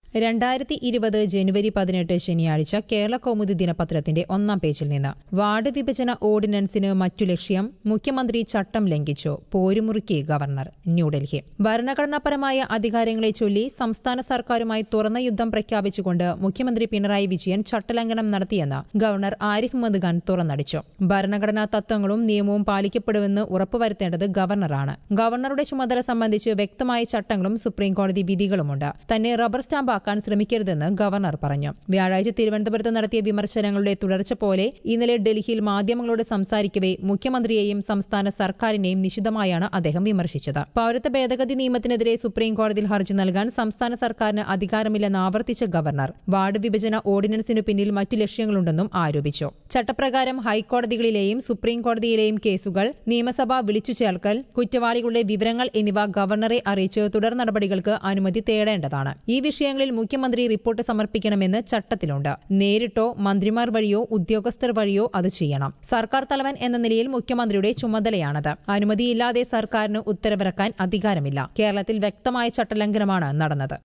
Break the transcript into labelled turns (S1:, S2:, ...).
S1: രണ്ടായിരത്തി ഇരുപത് ജനുവരി പതിനെട്ട് ശനിയാഴ്ച കേരള കൗമുദി ദിനപത്രത്തിന്റെ ഒന്നാം പേജിൽ നിന്ന് വാർഡ് വിഭജന ഓർഡിനൻസിന് മറ്റു ലക്ഷ്യം മുഖ്യമന്ത്രി ചട്ടം ലംഘിച്ചു പോരുമുറുക്കി ഗവർണർ ന്യൂഡൽഹി ഭരണഘടനാപരമായ അധികാരങ്ങളെ ചൊല്ലി സംസ്ഥാന സർക്കാരുമായി തുറന്ന യുദ്ധം പ്രഖ്യാപിച്ചുകൊണ്ട് മുഖ്യമന്ത്രി പിണറായി വിജയൻ ചട്ടലംഘനം നടത്തിയെന്ന് ഗവർണർ ആരിഫ് മുഹമ്മദ് ഖാൻ തുറന്നടിച്ചു ഭരണഘടനാ തത്വങ്ങളും നിയമവും പാലിക്കപ്പെടുമെന്ന് ഉറപ്പുവരുത്തേണ്ടത് ഗവർണറാണ് ഗവർണറുടെ ചുമതല സംബന്ധിച്ച് വ്യക്തമായ ചട്ടങ്ങളും സുപ്രീംകോടതി വിധികളുമുണ്ട് തന്നെ റബ്ബർ സ്റ്റാമ്പാക്കാൻ ശ്രമിക്കരുതെന്ന് ഗവർണർ പറഞ്ഞു വ്യാഴാഴ്ച തിരുവനന്തപുരത്ത് നടത്തിയ വിമർശനങ്ങളുടെ തുടർച്ച പോലെ ഇന്നലെ ഡൽഹിയിൽ മാധ്യമങ്ങളോട് സംസാരിക്കവെ മുഖ്യമന്ത്രിയെയും സംസ്ഥാന സർക്കാരിനെയും നിശിതമായാണ് അദ്ദേഹം വിമർശിച്ചത് പൌരത്വ ഭേദഗതി നിയമത്തിനെതിരെ സുപ്രീംകോടതിയിൽ ഹർജി നൽകാൻ സംസ്ഥാന സർക്കാരിന് അധികാരമില്ലെന്ന് ആവർത്തിച്ച ഗവർണർ വാർഡ് വിഭജന ഓർഡിനൻസിനു പിന്നിൽ മറ്റു ലക്ഷ്യങ്ങളുണ്ടെന്നും ആരോപിച്ചു ചട്ടപ്രകാരം ഹൈക്കോടതികളിലെയും സുപ്രീം കോടതിയിലെയും കേസുകൾ നിയമസഭ വിളിച്ചു ചേർക്കൽ കുറ്റവാളികളുടെ വിവരങ്ങൾ എന്നിവ ഗവർണറെ അറിയിച്ച് തുടർ നടപടികൾക്ക് അനുമതി തേടേണ്ടതാണ് ഈ വിഷയങ്ങളിൽ മുഖ്യമന്ത്രി റിപ്പോർട്ട് സമർപ്പിക്കണമെന്ന് ചട്ടത്തിലുണ്ട് നേരിട്ടോ മന്ത്രിമാർ വഴിയോ ഉദ്യോഗസ്ഥർ വഴിയോ അത് ചെയ്യണം സർക്കാർ തലവൻ എന്ന നിലയിൽ മുഖ്യമന്ത്രിയുടെ ചുമതലയാണത് അനുമതിയില്ലാതെ സർക്കാരിന് ഉത്തരവിറക്കാൻ അധികാരമില്ല കേരളത്തിൽ വ്യക്തമായ ചട്ടലംഘനമാണ് നടന്നത്